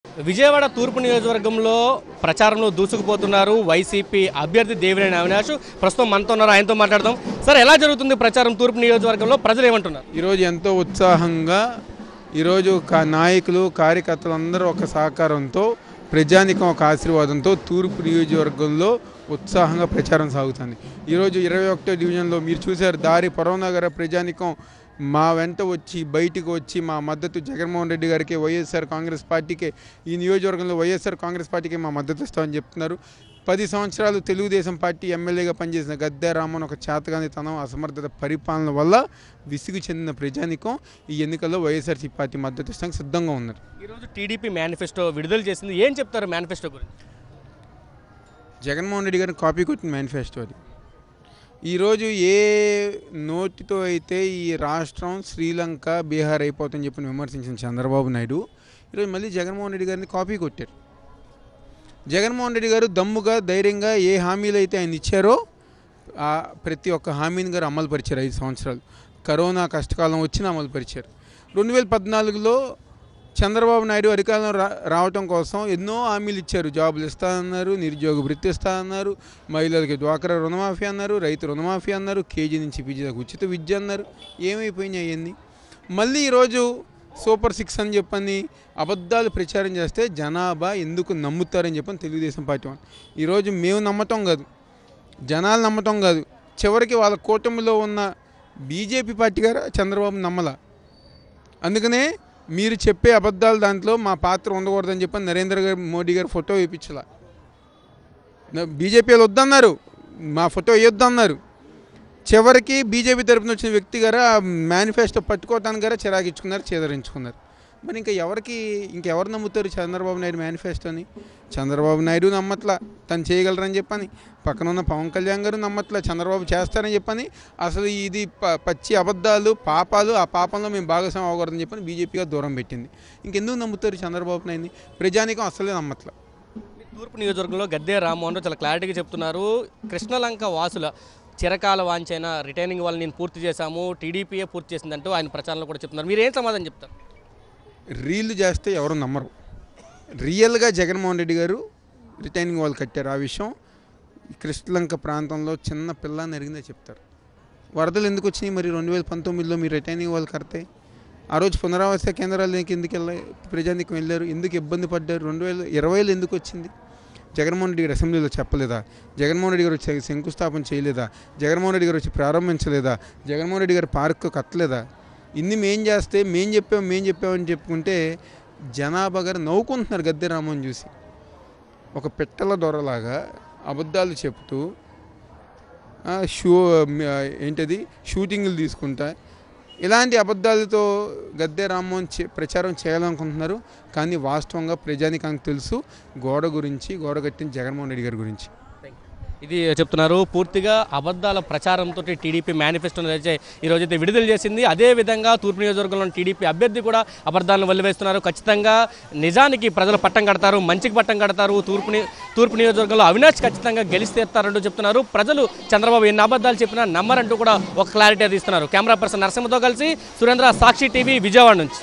విజయవాడ తూర్పు నియోజకవర్గంలో ప్రచారంలో దూసుకుపోతున్నారు వైసీపీ అభ్యర్థి దేవినేని అవినాష్ ప్రస్తుతం మనతో ఉన్నారు ఆయనతో మాట్లాడదాం సార్ ఎలా జరుగుతుంది ప్రచారం తూర్పు నియోజకవర్గంలో ప్రజలు ఏమంటున్నారు ఈరోజు ఎంతో ఉత్సాహంగా ఈరోజు కా నాయకులు కార్యకర్తలు అందరూ ఒక సహకారంతో ప్రజానికం ఒక ఆశీర్వాదంతో తూర్పు నియోజకవర్గంలో ఉత్సాహంగా ప్రచారం సాగుతుంది ఈరోజు ఇరవై ఒకటో డివిజన్లో మీరు చూశారు దారి పరవనగర ప్రజానికం మా వెంట వచ్చి బయటికి వచ్చి మా మద్దతు జగన్మోహన్ రెడ్డి గారికి వైఎస్ఆర్ కాంగ్రెస్ పార్టీకి ఈ నియోజకవర్గంలో వైఎస్ఆర్ కాంగ్రెస్ పార్టీకి మా మద్దతు ఇస్తామని చెప్తున్నారు పది సంవత్సరాలు తెలుగుదేశం పార్టీ ఎమ్మెల్యేగా పనిచేసిన గద్దె రామన్ ఒక చేతగానితనం అసమర్థత పరిపాలన వల్ల విసుగు చెందిన ప్రజానికం ఈ ఎన్నికల్లో వైఎస్ఆర్సీ పార్టీ మద్దతు ఇస్తానికి సిద్ధంగా ఉన్నారు ఈరోజు టీడీపీ మేనిఫెస్టో విడుదల చేసింది ఏం చెప్తారు మేనిఫెస్టో గురించి జగన్మోహన్ రెడ్డి గారిని కాపీ కొట్టిన మేనిఫెస్టో అది ఈరోజు ఏ నోటితో అయితే ఈ రాష్ట్రం శ్రీలంక బీహార్ అయిపోతుందని చెప్పి విమర్శించిన చంద్రబాబు నాయుడు ఈరోజు మళ్ళీ జగన్మోహన్ రెడ్డి గారిని కాపీ కొట్టారు జగన్మోహన్ రెడ్డి గారు దమ్ముగా ధైర్యంగా ఏ హామీలు అయితే ఆయన ఇచ్చారో ఆ ప్రతి ఒక్క హామీని గారు అమలు పరిచారు ఐదు సంవత్సరాలు కరోనా కష్టకాలం వచ్చినా అమలు పరిచారు రెండు వేల పద్నాలుగులో చంద్రబాబు నాయుడు అధికారంలో రా రావటం కోసం ఎన్నో హామీలు ఇచ్చారు జాబులు ఇస్తానన్నారు నిరుద్యోగ వృత్తి ఇస్తానన్నారు మహిళలకి డ్వాక్రా రుణమాఫీ అన్నారు రైతు రుణమాఫీ అన్నారు కేజీ నుంచి పీజీ దాకా ఉచిత విద్య అన్నారు ఏమైపోయినాయి అవన్నీ మళ్ళీ ఈరోజు సూపర్ సిక్స్ అని చెప్పని అబద్ధాలు ప్రచారం చేస్తే జనాభా ఎందుకు నమ్ముతారని చెప్పని తెలుగుదేశం పార్టీ వాళ్ళు ఈరోజు మేము నమ్మటం కాదు జనాలు నమ్మటం కాదు చివరికి వాళ్ళ కూటమిలో ఉన్న బీజేపీ పార్టీ గారు చంద్రబాబు నమ్మల అందుకనే మీరు చెప్పే అబద్ధాలు దాంట్లో మా పాత్ర ఉండకూడదని చెప్పని నరేంద్ర గారు మోడీ గారు ఫోటో వేయించలా బీజేపీ వాళ్ళు వద్దన్నారు మా ఫోటో వేయొద్దన్నారు చివరికి బీజేపీ తరపున వచ్చిన వ్యక్తి గారు ఆ మేనిఫెస్టో పట్టుకోవటానికి గారు చిరాకించుకున్నారు చేదరించుకున్నారు మరి ఇంకా ఎవరికి ఇంకెవరు నమ్ముతారు చంద్రబాబు నాయుడు మేనిఫెస్టోని చంద్రబాబు నాయుడు నమ్మట్లా తను చేయగలరని చెప్పని పక్కన ఉన్న పవన్ కళ్యాణ్ గారు నమ్మట్లా చంద్రబాబు చేస్తారని చెప్పని అసలు ఇది ప- పచ్చి అబద్ధాలు పాపాలు ఆ పాపంలో మేము భాగస్వామి అవ్వకూడదని చెప్పని బీజేపీగా దూరం పెట్టింది ఇంకెందుకు నమ్ముతారు చంద్రబాబు నాయుడిని ప్రజానికం అసలే నమ్మట్లా తూర్పు నియోజకవర్గంలో గద్దే రామ్మోహన్ రావు చాలా క్లారిటీగా చెప్తున్నారు కృష్ణలంక వాసుల చిరకాల వాంచైన రిటైనింగ్ వాళ్ళు నేను పూర్తి చేశాము టీడీపీయే పూర్తి చేసిందంటూ ఆయన ప్రచారంలో కూడా చెప్తున్నారు మీరు ఏం సమాధానం చెప్తారు రీల్ చేస్తే ఎవరు నమ్మరు రియల్గా జగన్మోహన్ రెడ్డి గారు రిటైనింగ్ వాళ్ళు కట్టారు ఆ విషయం కృష్ణలంక ప్రాంతంలో చిన్న పిల్ల నెరిగిందే చెప్తారు వరదలు ఎందుకు వచ్చినాయి మరి రెండు వేల పంతొమ్మిదిలో మీరు రిటైనింగ్ వాళ్ళు కడితే ఆ రోజు పునరావాస కేంద్రాలకి ఎందుకు వెళ్ళాయి ప్రజానికి వెళ్ళారు ఎందుకు ఇబ్బంది పడ్డారు రెండు వేల ఇరవైలో ఎందుకు వచ్చింది జగన్మోహన్ రెడ్డి గారు అసెంబ్లీలో చెప్పలేదా జగన్మోహన్ రెడ్డి గారు వచ్చి శంకుస్థాపన చేయలేదా జగన్మోహన్ రెడ్డి గారు వచ్చి ప్రారంభించలేదా జగన్మోహన్ రెడ్డి గారు పార్క్ కట్టలేదా ఇన్ని మేం చేస్తే మేం చెప్పాం మేం చెప్పామని చెప్పుకుంటే జనాభా గారు నవ్వుకుంటున్నారు గద్దె రామని చూసి ఒక పెట్టల దొరలాగా అబద్ధాలు చెప్తూ ఆ, షూ ఆ, ఏంటది షూటింగ్లు తీసుకుంటా ఇలాంటి అబద్ధాలతో గద్దె రామ్మోహన్ చే ప్రచారం చేయాలనుకుంటున్నారు కానీ వాస్తవంగా ప్రజానికానికి తెలుసు గోడ గురించి గోడ కట్టిన జగన్మోహన్ రెడ్డి గారి గురించి ఇది చెప్తున్నారు పూర్తిగా అబద్ధాల ప్రచారంతో టీడీపీ మేనిఫెస్టోని అయితే ఈరోజు అయితే విడుదల చేసింది అదే విధంగా తూర్పు నియోజకవర్గంలోని టీడీపీ అభ్యర్థి కూడా అబద్ధాలను వెల్లివేస్తున్నారు ఖచ్చితంగా నిజానికి ప్రజలు పట్టం కడతారు మంచికి పట్టం కడతారు తూర్పు ని- తూర్పు నియోజకవర్గంలో అవినాష్ ఖచ్చితంగా గెలిస్తేస్తారంటూ చెప్తున్నారు ప్రజలు చంద్రబాబు ఎన్ని అబద్ధాలు చెప్పినా నమ్మరంటూ కూడా ఒక క్లారిటీ అది ఇస్తున్నారు కెమెరా పర్సన్ నరసింహతో కలిసి సురేంద్ర సాక్షి టీవీ విజయవాడ నుంచి